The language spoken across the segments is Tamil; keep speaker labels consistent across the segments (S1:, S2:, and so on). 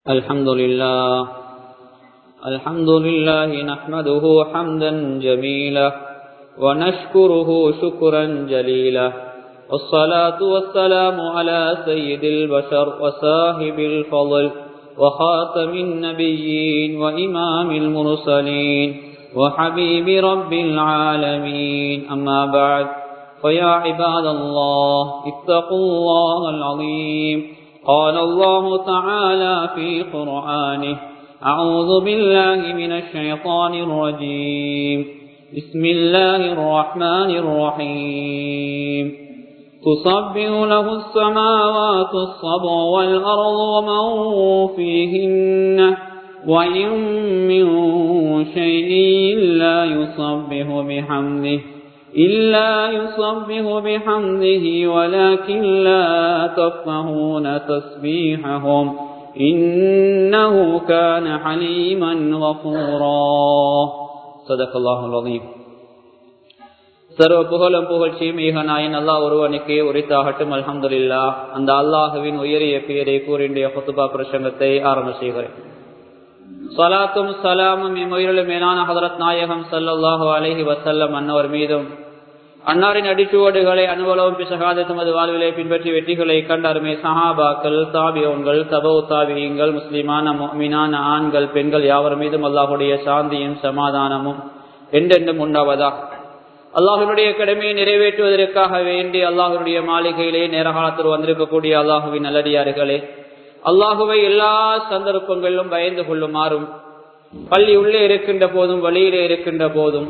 S1: الحمد لله الحمد لله نحمده حمدا جميلا ونشكره شكرا جليلا والصلاة والسلام على سيد البشر وصاحب الفضل وخاتم النبيين وإمام المرسلين وحبيب رب العالمين أما بعد فيا عباد الله اتقوا الله العظيم قال الله تعالى في قرآنه أعوذ بالله من الشيطان الرجيم بسم الله الرحمن الرحيم تصبح له السماوات الصبع والأرض ومن فيهن وإن من شيء لا يصبح بحمده إلا يصبح بحمده ولكن لا تفقهون تسبيحهم إنه كان حليما غفورا صدق الله العظيم சர்வ புகழும் புகழ்ச்சியும் ஈகனாயின் அல்லாஹ் ஒருவனுக்கே உரித்தாகட்டும் அல்ஹம்துலில்லா அந்த அல்லாஹுவின் உயரிய பெயரை கூறிய ஹுத்துபா பிரசங்கத்தை ஆரம்ப செய்கிறேன் சலாத்தும் சலாமும் இம்முயிரிலும் மேலான ஹதரத் நாயகம் சல்லாஹு அலஹி வசல்லம் அன்னவர் மீதும் அன்னாரின் அடிச்சுவடுகளை அனுபவம் பிசகாத தமது வாழ்விலை பின்பற்றி வெற்றிகளை கண்டருமே சஹாபாக்கள் தாபியோன்கள் தபோ தாபியங்கள் முஸ்லிமான மீனான ஆண்கள் பெண்கள் யாவர் மீதும் அல்லாஹுடைய சாந்தியும் சமாதானமும் என்றென்றும் உண்டாவதா அல்லாஹினுடைய கடமையை நிறைவேற்றுவதற்காக வேண்டி அல்லாஹனுடைய மாளிகையிலே நேரகாலத்தில் வந்திருக்கக்கூடிய அல்லாஹுவின் நல்லடியார்களே அல்லாஹுவை எல்லா சந்தர்ப்பங்களிலும் பயந்து கொள்ளுமாறும் பள்ளி உள்ளே இருக்கின்ற போதும் வழியிலே இருக்கின்ற போதும்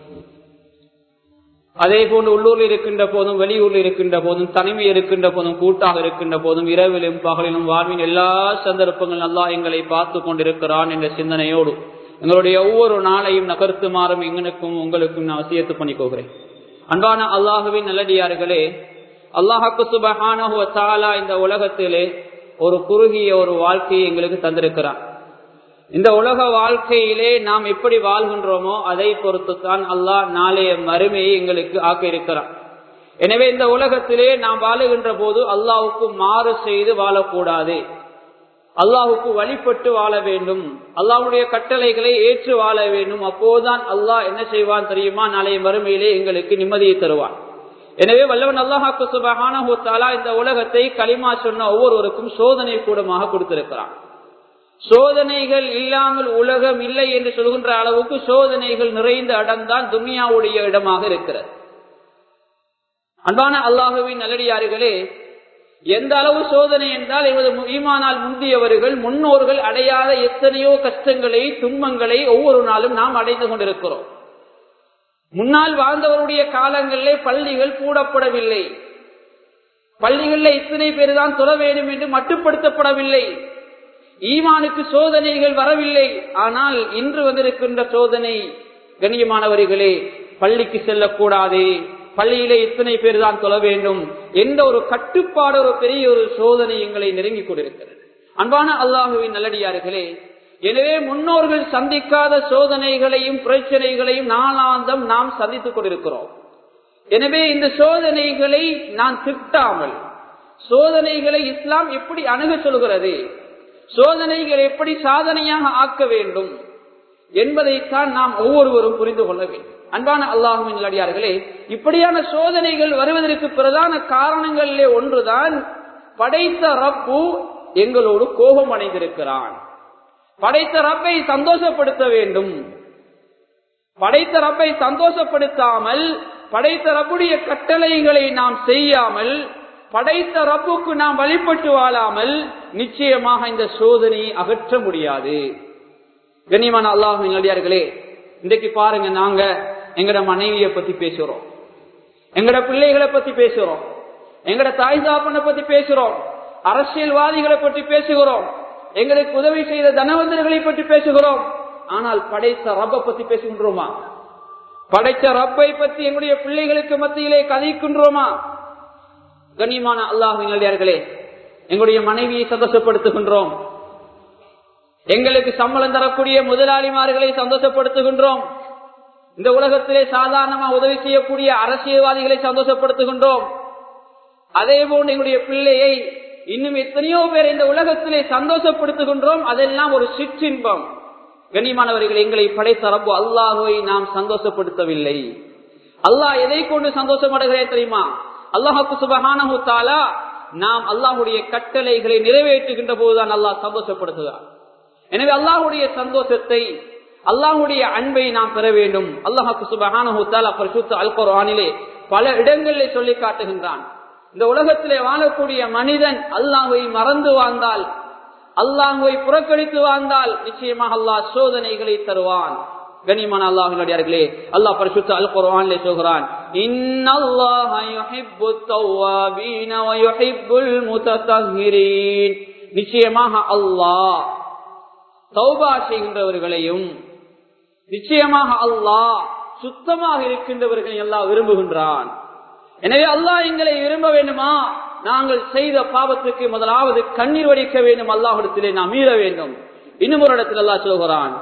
S1: அதே போன்று உள்ளூரில் இருக்கின்ற போதும் வெளியூரில் இருக்கின்ற போதும் தனிமை இருக்கின்ற போதும் கூட்டாக இருக்கின்ற போதும் இரவிலும் பகலிலும் வாழ்வின் எல்லா சந்தர்ப்பங்களும் அல்லா எங்களை பார்த்து கொண்டிருக்கிறான் என்ற சிந்தனையோடு எங்களுடைய ஒவ்வொரு நாளையும் நகர்த்துமாறும் எங்களுக்கும் உங்களுக்கும் நான் வசியத்து பண்ணிக்கோகிறேன் அன்பான அல்லாஹுவின் நல்லடியார்களே அல்லாஹாக்கு சுபஹானா இந்த உலகத்திலே ஒரு குறுகிய ஒரு வாழ்க்கையை எங்களுக்கு தந்திருக்கிறான் இந்த உலக வாழ்க்கையிலே நாம் எப்படி வாழ்கின்றோமோ அதை பொறுத்துத்தான் அல்லாஹ் நாளைய மறுமையை எங்களுக்கு ஆக்க இருக்கிறான் எனவே இந்த உலகத்திலே நாம் வாழுகின்ற போது அல்லாவுக்கு மாறு செய்து வாழக்கூடாது அல்லாஹுக்கு வழிபட்டு வாழ வேண்டும் அல்லாஹுடைய கட்டளைகளை ஏற்று வாழ வேண்டும் அப்போதுதான் அல்லாஹ் என்ன செய்வான் தெரியுமா நாளைய மறுமையிலே எங்களுக்கு நிம்மதியை தருவான் எனவே வல்லவன் அல்லாஹாக்கு சுபகானா இந்த உலகத்தை களிமா சொன்ன ஒவ்வொருவருக்கும் சோதனை கூடமாக கொடுத்திருக்கிறான் சோதனைகள் இல்லாமல் உலகம் இல்லை என்று சொல்கின்ற அளவுக்கு சோதனைகள் நிறைந்த இடம்தான் துனியாவுடைய இடமாக இருக்கிறது அன்பான அல்லாஹுவின் நல்லடியார்களே எந்த அளவு சோதனை என்றால் எமது ஈமானால் முந்தியவர்கள் முன்னோர்கள் அடையாத எத்தனையோ கஷ்டங்களை துன்பங்களை ஒவ்வொரு நாளும் நாம் அடைந்து கொண்டிருக்கிறோம் முன்னால் வாழ்ந்தவருடைய காலங்களிலே பள்ளிகள் கூடப்படவில்லை பள்ளிகளில் இத்தனை பேர் தான் தொழ வேண்டும் என்று மட்டுப்படுத்தப்படவில்லை ஈமானுக்கு சோதனைகள் வரவில்லை ஆனால் இன்று வந்திருக்கின்ற சோதனை கண்ணியமானவர்களே பள்ளிக்கு செல்லக்கூடாது பள்ளியிலே இத்தனை பேர் தான் தொழ வேண்டும் எந்த ஒரு கட்டுப்பாடு ஒரு பெரிய ஒரு சோதனை எங்களை நெருங்கிக் கொண்டிருக்கிறது அன்பான அல்லாஹுவின் நல்லடியார்களே எனவே முன்னோர்கள் சந்திக்காத சோதனைகளையும் பிரச்சனைகளையும் நாளாந்தம் நாம் சந்தித்துக் கொண்டிருக்கிறோம் எனவே இந்த சோதனைகளை நான் திட்டாமல் சோதனைகளை இஸ்லாம் எப்படி அணுக சொல்கிறது சோதனைகள் எப்படி சாதனையாக ஆக்க வேண்டும் என்பதைத்தான் நாம் ஒவ்வொருவரும் புரிந்து கொள்ள வேண்டும் அன்பான அல்லாஹுவின் அடியார்களே இப்படியான சோதனைகள் வருவதற்கு பிரதான காரணங்களிலே ஒன்றுதான் படைத்த ரப்பு எங்களோடு கோபம் அடைந்திருக்கிறான் படைத்த ரப்பை சந்தோஷப்படுத்த வேண்டும் படைத்த ரப்பை சந்தோஷப்படுத்தாமல் படைத்த ரப்புடைய கட்டளைகளை நாம் செய்யாமல் படைத்த ரப்புக்கு நாம் வழிபட்டு வாழாமல் நிச்சயமாக இந்த சோதனையை அகற்ற முடியாது கண்ணியமான அல்லாஹின் அடியார்களே இன்றைக்கு பாருங்க நாங்க எங்கட மனைவியை பத்தி பேசுறோம் எங்கட பிள்ளைகளை பத்தி பேசுறோம் எங்கட தாய் தாப்பனை பத்தி பேசுறோம் அரசியல்வாதிகளை பற்றி பேசுகிறோம் எங்களுக்கு உதவி செய்த தனவந்தர்களை பற்றி பேசுகிறோம் ஆனால் படைத்த ரப்பை பத்தி பேசுகின்றோமா படைத்த ரப்பை பத்தி எங்களுடைய பிள்ளைகளுக்கு மத்தியிலே கதைக்கின்றோமா கண்ணியமான அல்லாஹர்களே எங்களுடைய மனைவியை சந்தோஷப்படுத்துகின்றோம் எங்களுக்கு சம்பளம் தரக்கூடிய முதலாளிமார்களை சந்தோஷப்படுத்துகின்றோம் இந்த உலகத்திலே சாதாரணமா உதவி செய்யக்கூடிய அரசியல்வாதிகளை சந்தோஷப்படுத்துகின்றோம் அதே போன்று எங்களுடைய பிள்ளையை இன்னும் எத்தனையோ பேர் இந்த உலகத்திலே சந்தோஷப்படுத்துகின்றோம் அதெல்லாம் ஒரு சிற்றின்பம் கண்ணியமானவர்கள் எங்களை படைத்த ரப்பு அல்லாஹுவை நாம் சந்தோஷப்படுத்தவில்லை அல்லாஹ் எதை கொண்டு சந்தோஷம் அடைகிறேன் தெரியுமா அல்லாஹாக்கு சுபஹானஹு தாலா நாம் அல்லாஹுடைய கட்டளைகளை நிறைவேற்றுகின்ற போதுதான் அல்லாஹ் சந்தோஷப்படுத்துகிறார் எனவே அல்லாஹுடைய சந்தோஷத்தை அல்லாஹுடைய அன்பை நாம் பெற வேண்டும் அல்லாஹாக்கு சுபஹானஹு தாலா பரிசுத்த அல் குர்ஆனிலே பல இடங்களில் சொல்லி காட்டுகின்றான் இந்த உலகத்திலே வாழக்கூடிய மனிதன் அல்லாஹை மறந்து வாழ்ந்தால் அல்லாஹுவை புறக்கணித்து வாழ்ந்தால் நிச்சயமாக அல்லாஹ் சோதனைகளை தருவான் கனிமான அல்லாஹினுடையார்களே அல்லாஹ் பரிசுத்த அல் குர்ஆனிலே சொல்கிறான் இன்னல்லாஹ யுஹிப்பு தவ்வாபீன வ யுஹிப்புல் முத்தஹிரீன் நிச்சயமாக அல்லாஹ் தௌபா செய்கின்றவர்களையும் நிச்சயமாக அல்லாஹ் சுத்தமாக இருக்கின்றவர்களை எல்லாம் விரும்புகின்றான் எனவே அல்லாஹ் எங்களை விரும்ப வேண்டுமா நாங்கள் செய்த பாவத்துக்கு முதலாவது கண்ணீர் வடிக்க வேண்டும் அல்லாஹிடத்திலே நாம் மீற வேண்டும் இன்னும் ஒரு இடத்தில் அல்லாஹ் சொல்கிறான்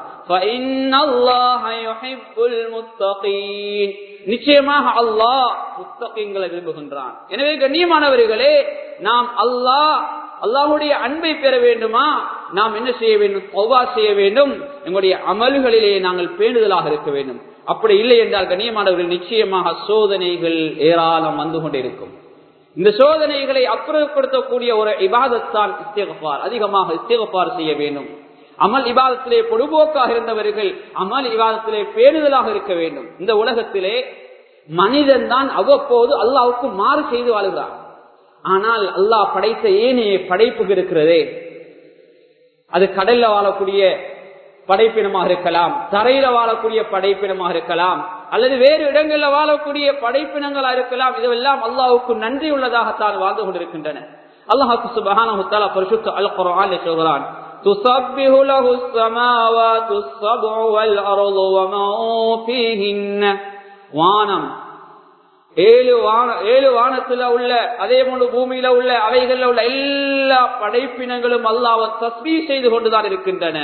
S1: நிச்சயமாக அல்லாஹ் முத்தகங்களை விரும்புகின்றான் எனவே கண்ணியமானவர்களே நாம் அல்லாஹ் அல்லாஹுடைய அன்பை பெற வேண்டுமா நாம் என்ன செய்ய வேண்டும் ஒவ்வா செய்ய வேண்டும் எங்களுடைய அமல்களிலே நாங்கள் பேணுதலாக இருக்க வேண்டும் அப்படி இல்லை என்றால் கண்ணியமானவர்கள் நிச்சயமாக சோதனைகள் ஏராளம் வந்து கொண்டிருக்கும் இந்த சோதனைகளை அப்புறப்படுத்தக்கூடிய ஒரு இபாதத்தான் இஸ்தேகப்பார் அதிகமாக இஸ்தேகப்பார் செய்ய வேண்டும் அமல் இபாதத்திலே பொடுபோக்காக இருந்தவர்கள் அமல் இபாதத்திலே பேணுதலாக இருக்க வேண்டும் இந்த உலகத்திலே மனிதன் தான் அவ்வப்போது அல்லாவுக்கு மாறு செய்து வாழ்கிறார் ஆனால் அல்லாஹ் படைத்த ஏனைய படைப்புகள் இருக்கிறதே அது கடல்ல வாழக்கூடிய படைப்பினமாக இருக்கலாம் தரையில வாழக்கூடிய படைப்பினமாக இருக்கலாம் அல்லது வேறு இடங்கள்ல வாழக்கூடிய படைப்பினங்களா இருக்கலாம் இதுவெல்லாம் அல்லாவுக்கு நன்றி உள்ளதாகத்தான் வாழ்ந்து கொண்டிருக்கின்றன அல்லாஹாக்கு சுபஹான பரிசுத்த அல் குரான் சொல்கிறான் تسبح له السماوات السبع والأرض ومن فيهن வானம் ஏழு வான ஏழு வானத்துல உள்ள அதே போன்று பூமியில உள்ள அவைகள்ல உள்ள எல்லா படைப்பினங்களும் அல்லாவை தஸ்மீ செய்து கொண்டுதான் இருக்கின்றன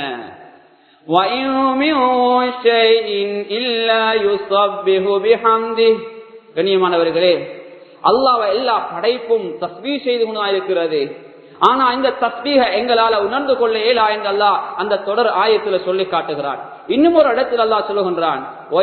S1: கண்ணியமானவர்களே அல்லாவை எல்லா படைப்பும் தஸ்மீ செய்து கொண்டுதான் இருக்கிறது ஆனா இந்த தஸ்பீக எங்களால உணர்ந்து கொள்ள இயலா என்று அல்லா அந்த தொடர் ஆயத்துல சொல்லி காட்டுகிறான் இன்னும் ஒரு இடத்தில் அல்லா சொல்லுகின்றான்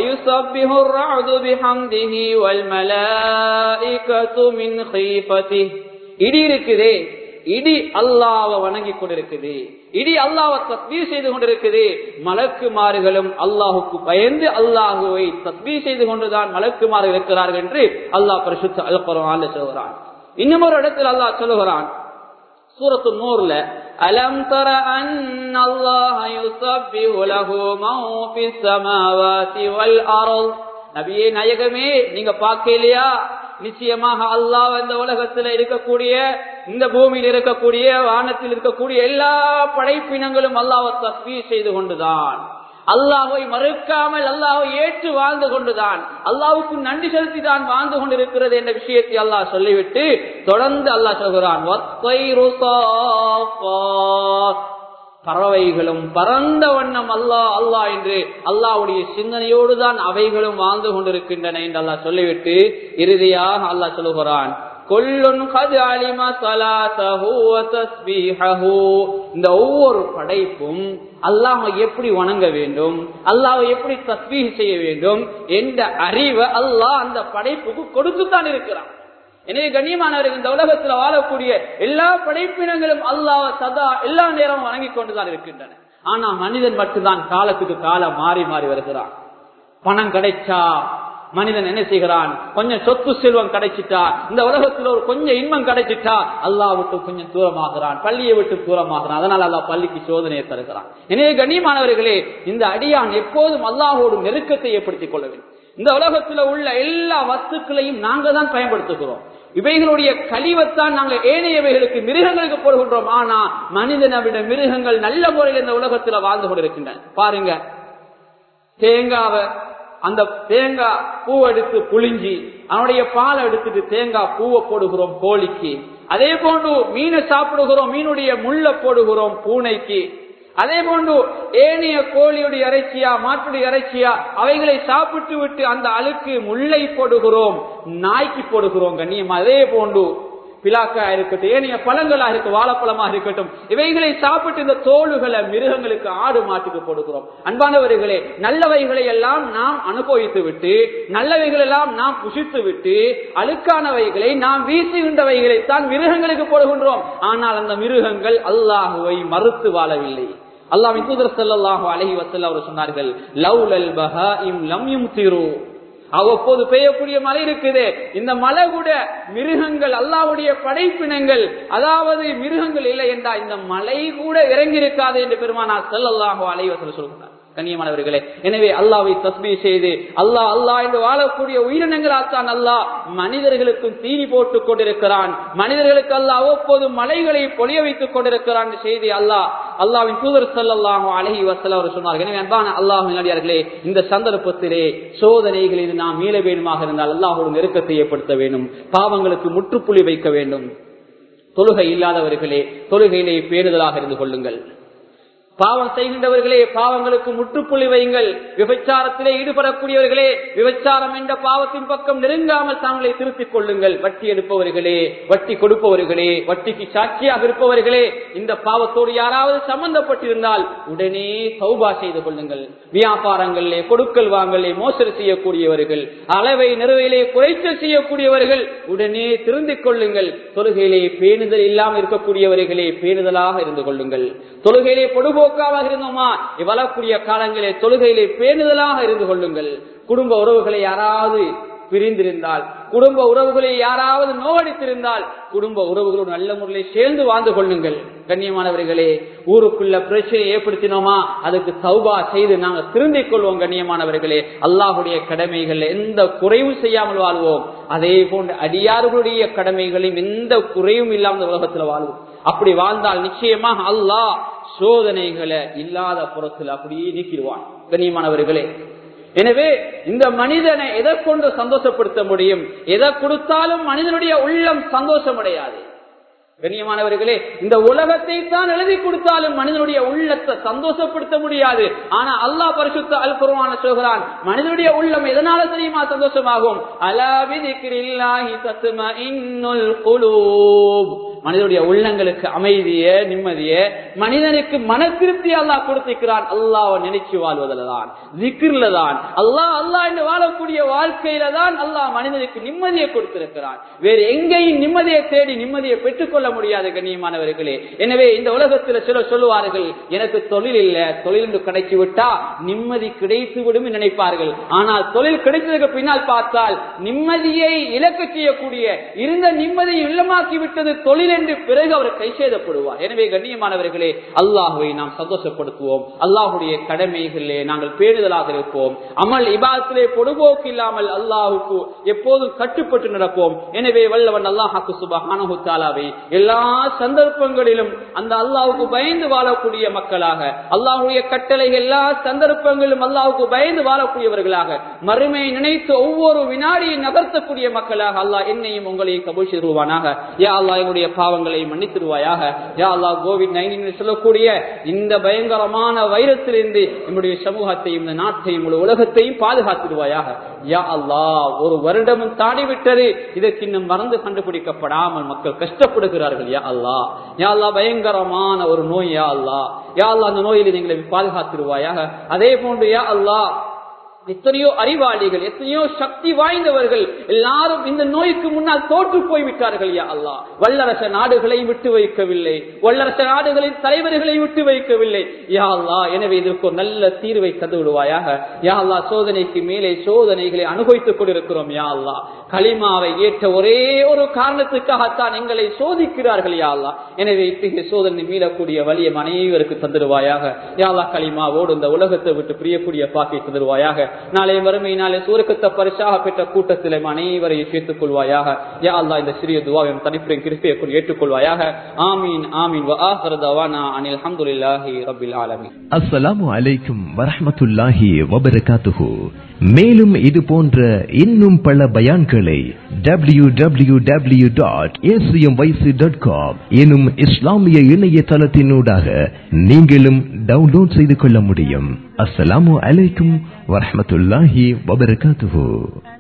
S1: இடி இருக்குதே இடி அல்லாவ வணங்கி கொண்டிருக்குது இடி அல்லாவ தஸ்பீர் செய்து கொண்டிருக்குது மலக்குமாறுகளும் அல்லாஹுக்கு பயந்து அல்லாஹுவை தஸ்பீர் செய்து கொண்டுதான் மலக்குமாறு இருக்கிறார்கள் என்று அல்லாஹ் பரிசுத்த அல்பரம் சொல்கிறான் இன்னும் ஒரு இடத்தில் அல்லாஹ் சொல்லுகிறான் சூரத்து நூறுல அலம் தர அல்லாஹ் யுஸப்பிஹு லஹு மன் ஃபிஸ் ஸமாவாதி வல் அர்ض் நபியே நாயகமே நீங்க பார்க்கலையா நிச்சயமாக அல்லாஹ் இந்த உலகத்துல இருக்கக்கூடிய இந்த பூமியில் இருக்கக்கூடிய வானத்தில் இருக்கக்கூடிய எல்லா படைப்பினங்களும் அல்லாஹ் தஸ்பீர் செய்து கொண்டுதான் அல்லாஹை மறுக்காமல் அல்லாஹை ஏற்று வாழ்ந்து கொண்டுதான் அல்லாவுக்கு நன்றி செலுத்தி தான் வாழ்ந்து கொண்டிருக்கிறது என்ற விஷயத்தை அல்லாஹ் சொல்லிவிட்டு தொடர்ந்து அல்லாஹ் சொல்கிறான் பறவைகளும் பறந்த வண்ணம் அல்லாஹ் அல்லாஹ் என்று அல்லாவுடைய சிந்தனையோடு தான் அவைகளும் வாழ்ந்து கொண்டிருக்கின்றன என்று அல்லாஹ் சொல்லிவிட்டு இறுதியாக அல்லாஹ் சொல்லுகிறான் இந்த ஒவ்வொரு படைப்பும் அல்லாஹ் எப்படி வணங்க வேண்டும் அல்லாஹ் எப்படி தஸ்பீக செய்ய வேண்டும் என்ற அறிவை அல்லாஹ் அந்த படைப்புக்கு கொடுத்துத்தான் இருக்கிறான் எனவே கண்ணியமானவர்கள் இந்த உலகத்துல வாழக்கூடிய எல்லா படைப்பினங்களும் அல்லாஹ் சதா எல்லா நேரமும் வணங்கி கொண்டுதான் இருக்கின்றன ஆனா மனிதன் மட்டும்தான் காலத்துக்கு காலம் மாறி மாறி வருகிறான் பணம் கிடைச்சா மனிதன் என்ன செய்கிறான் கொஞ்சம் சொத்து செல்வம் கிடைச்சிட்டா இந்த உலகத்துல ஒரு கொஞ்சம் இன்பம் கிடைச்சிட்டா அல்லா விட்டு கொஞ்சம் தூரமாகிறான் பள்ளியை விட்டு தூரமாகிறான் அதனால அல்லா பள்ளிக்கு சோதனையை தருகிறான் எனவே கண்ணியமானவர்களே இந்த அடியான் எப்போதும் அல்லாஹோடு நெருக்கத்தை ஏற்படுத்திக் கொள்ள வேண்டும் இந்த உலகத்துல உள்ள எல்லா வஸ்துக்களையும் நாங்க தான் பயன்படுத்துகிறோம் இவைகளுடைய கழிவைத்தான் நாங்கள் ஏனையவைகளுக்கு மிருகங்களுக்கு போடுகின்றோம் ஆனா மனிதனை விட மிருகங்கள் நல்ல முறையில் இந்த உலகத்துல வாழ்ந்து கொண்டிருக்கின்றன பாருங்க தேங்காவை அந்த தேங்காய் பூ எடுத்து புளிஞ்சி அவனுடைய பாலை எடுத்துட்டு தேங்காய் பூவை போடுகிறோம் கோழிக்கு அதே போன்று மீனை சாப்பிடுகிறோம் மீனுடைய முள்ள போடுகிறோம் பூனைக்கு அதே போன்று ஏனைய கோழியுடைய இறைச்சியா மாட்டுடைய இறைச்சியா அவைகளை சாப்பிட்டு விட்டு அந்த அழுக்கு முல்லை போடுகிறோம் நாய்க்கு போடுகிறோம் கண்ணியம் அதே போன்று பிலாக்கா இருக்கட்டும் ஏனைய பழங்களா இருக்கு வாழைப்பழமாக இருக்கட்டும் இவைகளை சாப்பிட்டு இந்த தோளுகளை மிருகங்களுக்கு ஆடு மாட்டுக்கு கொடுக்கிறோம் அன்பானவர்களே நல்லவைகளை எல்லாம் நாம் அனுபவித்து விட்டு நல்லவைகள் எல்லாம் நாம் புசித்து விட்டு அழுக்கானவைகளை நாம் வீசுகின்றவைகளை தான் மிருகங்களுக்கு போடுகின்றோம் ஆனால் அந்த மிருகங்கள் அல்லாஹுவை மறுத்து வாழவில்லை அல்லாஹ் தூதர் ஸல்லல்லாஹு அலைஹி வஸல்லம் அவர் சொன்னார்கள் லவ்லல் பஹாயிம் லம் யும்திரு அவ்வப்போது பெய்யக்கூடிய மழை இருக்குது இந்த மழை கூட மிருகங்கள் அல்லாவுடைய படைப்பினங்கள் அதாவது மிருகங்கள் இல்லை என்றா இந்த மழை கூட இறங்கி இருக்காது என்று பெருமானா ஸல்லல்லாஹு அலைஹி வஸல்லம் சொல்கிறார் கண்ணியமானவர்களே எனவே அல்லாவை தஸ்மீ செய்து அல்லாஹ் அல்லாஹ் என்று வாழக்கூடிய உயிரினங்களால் தான் அல்லாஹ் மனிதர்களுக்கும் தீனி போட்டுக் கொண்டிருக்கிறான் மனிதர்களுக்கு அல்லாஹ் அவ்வப்போது மலைகளை பொழிய வைத்துக் கொண்டிருக்கிறான் செய்தி அல்லாஹ் அல்லாவின் தூதர் சல்லாஹு அலஹி வசல்ல அவர் சொன்னார்கள் எனவே அன்பான அல்லாஹ் நடிகார்களே இந்த சந்தர்ப்பத்திலே சோதனைகளில் நாம் மீள வேண்டுமாக இருந்தால் அல்லாஹோடு நெருக்கத்தை ஏற்படுத்த வேண்டும் பாவங்களுக்கு முற்றுப்புள்ளி வைக்க வேண்டும் தொழுகை இல்லாதவர்களே தொழுகையிலே பேணுதலாக இருந்து கொள்ளுங்கள் பாவம் செய்கின்றவர்களே பாவங்களுக்கு முற்றுப்புள்ளி வையுங்கள் விபச்சாரத்திலே ஈடுபடக்கூடியவர்களே விபச்சாரம் என்ற பாவத்தின் பக்கம் நெருங்காமல் தாங்களை திருத்திக் கொள்ளுங்கள் வட்டி எடுப்பவர்களே வட்டி கொடுப்பவர்களே வட்டிக்கு சாட்சியாக இருப்பவர்களே இந்த பாவத்தோடு யாராவது சம்பந்தப்பட்டிருந்தால் உடனே சௌபா செய்து கொள்ளுங்கள் வியாபாரங்களிலே கொடுக்கல் வாங்கலே மோசடி செய்யக்கூடியவர்கள் அளவை நிறுவையிலே குறைச்சல் செய்யக்கூடியவர்கள் உடனே திருந்திக் கொள்ளுங்கள் தொழுகையிலே பேணுதல் இல்லாமல் இருக்கக்கூடியவர்களே பேணுதலாக இருந்து கொள்ளுங்கள் தொழுகையிலே பொடுபோக்காக இருந்தோமா இவ்வளக்கூடிய காலங்களே தொழுகையிலே பேணுதலாக இருந்து கொள்ளுங்கள் குடும்ப உறவுகளை யாராவது பிரிந்திருந்தால் குடும்ப உறவுகளை யாராவது நோவடித்திருந்தால் குடும்ப உறவுகளோடு நல்ல முறையில் சேர்ந்து வாழ்ந்து கொள்ளுங்கள் கண்ணியமானவர்களே ஊருக்குள்ள பிரச்சனையை ஏற்படுத்தினோமா அதுக்கு சௌபா செய்து நாங்கள் திருந்திக் கொள்வோம் கண்ணியமானவர்களே அல்லாஹுடைய கடமைகள் எந்த குறைவும் செய்யாமல் வாழ்வோம் அதே போன்று அடியார்களுடைய கடமைகளையும் எந்த குறைவும் இல்லாமல் உலகத்தில் வாழ்வோம் அப்படி வாழ்ந்தால் நிச்சயமாக அல்லாஹ் சோதனைகளை இல்லாத புறத்தில் அப்படியே நீக்கிடுவான் கண்ணியமானவர்களே எனவே இந்த மனிதனை எதை கொண்டு சந்தோஷப்படுத்த முடியும் எதை கொடுத்தாலும் மனிதனுடைய உள்ளம் சந்தோஷம் அடையாது கண்ணியமானவர்களே இந்த உலகத்தை தான் எழுதி கொடுத்தாலும் மனிதனுடைய உள்ளத்தை சந்தோஷப்படுத்த முடியாது ஆனா அல்லாஹ் பரிசுத்த அல் குருவான சொல்கிறான் மனிதனுடைய உள்ளம் எதனால தெரியுமா சந்தோஷமாகும் அலாவிதிக்கிறில்லாஹி தத்தும இன்னுல் குலூப் மனிதனுடைய உள்ளங்களுக்கு அமைதிய நிம்மதிய மனிதனுக்கு மன திருப்தி அல்லாஹ் கொடுத்திருக்கிறான் அல்லாஹ் நினைச்சு வாழ்வதில் தான் ஜிக்கிர்ல தான் அல்லாஹ் அல்லாஹ் என்று வாழக்கூடிய வாழ்க்கையில தான் அல்லாஹ் மனிதனுக்கு நிம்மதியை கொடுத்திருக்கிறான் வேறு எங்கேயும் நிம்மதியை தேடி நிம்மதியை பெற்றுக்கொள்ள முடியாது கண்ணியமானவர்களே எனவே இந்த உலகத்தில் சிலர் சொல்லுவார்கள் எனக்கு தொழில் இல்ல தொழில் என்று கிடைச்சு விட்டா நிம்மதி கிடைத்து விடும் நினைப்பார்கள் ஆனால் தொழில் கிடைத்ததுக்கு பின்னால் பார்த்தால் நிம்மதியை இழக்க செய்யக்கூடிய இருந்த நிம்மதியை இல்லமாக்கி விட்டது தொழில் என்று பிறகு அவர் கை செய்தப்படுவார் எனவே கண்ணியமானவர்களே அல்லாஹுவை நாம் சந்தோஷப்படுத்துவோம் அல்லாஹுடைய கடமைகளிலே நாங்கள் பேணுதலாக இருப்போம் அமல் இபாத்திலே பொடுபோக்கு இல்லாமல் அல்லாஹுக்கு எப்போதும் கட்டுப்பட்டு நடப்போம் எனவே வல்லவன் அல்லாஹாக்கு சுபஹானஹுத்தாலாவை எல்லா சந்தர்ப்பங்களிலும் அந்த அல்லாஹுக்கு பயந்து வாழக்கூடிய மக்களாக அல்லாஹுடைய கட்டளை எல்லா சந்தர்ப்பங்களிலும் அல்லாஹுக்கு பயந்து வாழக்கூடியவர்களாக மறுமையை நினைத்து ஒவ்வொரு வினாடியை நகர்த்தக்கூடிய மக்களாக அல்லாஹ் என்னையும் உங்களையும் கபூல் செய்வானாக யா அல்லாஹ் எங்களுடைய பாவங்களை மன்னித்திருவாயாக யா அல்லா கோவிட் நைன்டீன் சொல்லக்கூடிய இந்த பயங்கரமான வைரத்திலிருந்து நம்முடைய சமூகத்தையும் இந்த நாட்டையும் இந்த உலகத்தையும் பாதுகாத்திடுவாயாக யா அல்லா ஒரு வருடமும் தாடிவிட்டது இதற்கு இன்னும் மருந்து கண்டுபிடிக்கப்படாமல் மக்கள் கஷ்டப்படுகிறார்கள் யா அல்லா யா அல்லா பயங்கரமான ஒரு நோய் யா அல்லா யா அல்லா அந்த நோயில் எங்களை பாதுகாத்திடுவாயாக அதே போன்று யா அல்லா எத்தனையோ அறிவாளிகள் எத்தனையோ சக்தி வாய்ந்தவர்கள் எல்லாரும் இந்த நோய்க்கு முன்னால் தோற்று போய்விட்டார்கள் யா அல்லா வல்லரச நாடுகளை விட்டு வைக்கவில்லை வல்லரச நாடுகளின் தலைவர்களை விட்டு வைக்கவில்லை யா அல்லா எனவே இதற்கு ஒரு நல்ல தீர்வை தந்து விடுவாயாக யா அல்லா சோதனைக்கு மேலே சோதனைகளை அனுபவித்துக் கொண்டிருக்கிறோம் யா அல்லா களிமாவை ஏற்ற ஒரே ஒரு காரணத்துக்காகத்தான் எங்களை சோதிக்கிறார்கள் யா அல்லா எனவே இத்தகைய சோதனை மீளக்கூடிய வழியை அனைவருக்கு தந்துடுவாயாக யா அல்லா களிமாவோடு இந்த உலகத்தை விட்டு பிரியக்கூடிய பாக்கை தந்துடுவாயாக நாளை வறுமை நாளை சூரக்கத்தை பரிசாக பெற்ற கூட்டத்தில் அனைவரையும் சேர்த்துக் கொள்வாயாக யா அல்லா இந்த சிறிய துவாவின் தனிப்புரை கிருப்பையை கொண்டு ஏற்றுக்கொள்வாயாக ஆமீன் ஆமீன் அனில் அஹமதுல்லாஹி ரபில் ஆலமீன்
S2: அஸ்ஸலாமு அலைக்கும் வரஹ்மத்துல்லாஹி வபரகாத்துஹு மேலும் இது போன்ற இன்னும் பல பயான்களை W W W dot dot com எனும் இஸ்லாமிய இணையதளத்தினூடாக நீங்களும் டவுன்லோட் செய்து கொள்ள முடியும் அஸ்ஸலாமு அலைக்கும் வரஹ்மத்துல்லாஹி வபரகாத்துஹு